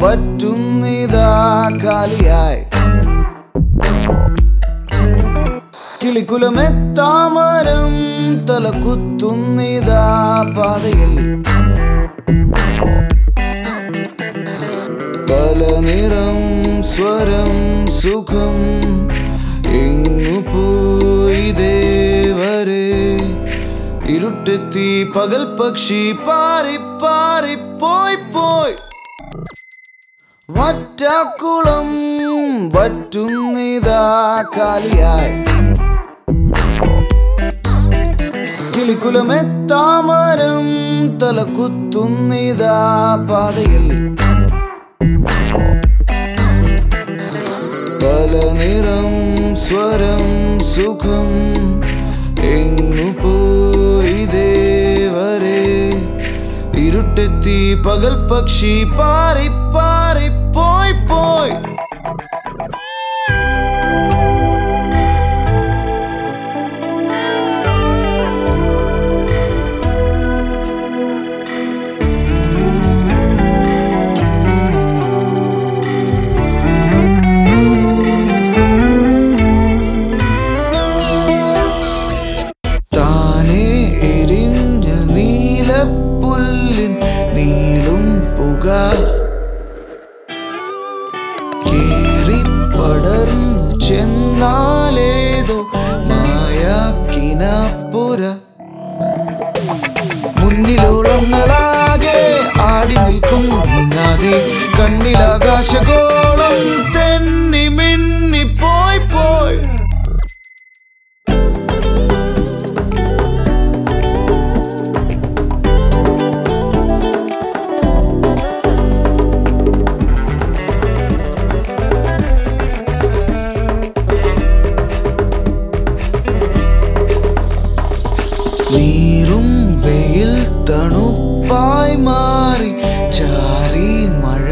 വറ്റുന്നിതാ കാലിയായി കിളിക്കുലമെത്താമരം തല കുത്തുന്നിതാ പാതയിൽ പല നിറം സ്വരം സുഖം എങ്ങു പോയി ദേവരെ ഇരുട്ടെത്തി പകൽ പക്ഷി പാറി പാറി പോയി പോയി വറ്റാക്കുളം വറ്റുന്നിതാ കാലിയായി കിളിക്കുലമെത്താമരം തല കുത്തുന്നിതാ പാതയിൽ പല നിറം സ്വരം സുഖം എങ്ങു പോയി ദേവരെ ഇരുട്ടെത്തി പകൽ പക്ഷി പാറി പാറി പോയി പോയി താനേ എരിഞ്ഞ നീലപ്പുല്ലിൻ നീളും പുക കേറി പടർന്നു ചെന്നാലേതോ മായാക്കിനപ്പുര മുന്നിലോളങ്ങളാകെ ആടി നിൽക്കും നീങ്ങാതെ കണ്ണിലാകാശഗോളം തെന്നി മിന്നി പോയി പോയി നീറും വെയിൽ തണുപ്പായി മാറി ചാറി മഴ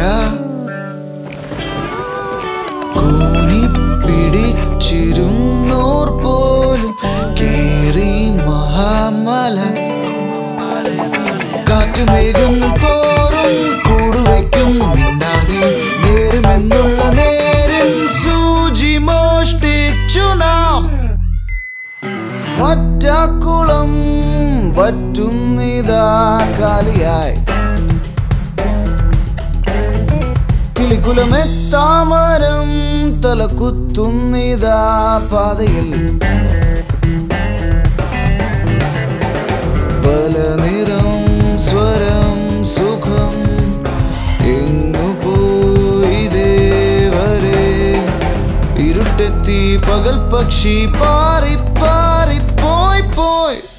കൂനി പിടിച്ചിരുന്നോർ പോലും കേറി മഹാമല കാറ്റുമേഘം തോറും കൂടുവയ്ക്കും മിണ്ടാതെ നേരുമെന്നുള്ള നേരം സൂചി മോഷ്ടിച്ചു നാം വറ്റാക്കുളം വറ്റുന്നിതാ കാലിയായി കിളിക്കുലമെത്താമരം തല കുത്തുന്നിതാ പാതയിൽ പല നിറം സ്വരം സുഖം എങ്ങു പോയി ദേവരെ ഇരുട്ടെത്തി പകൽ പക്ഷി പാറി പാറി പോയി പോയി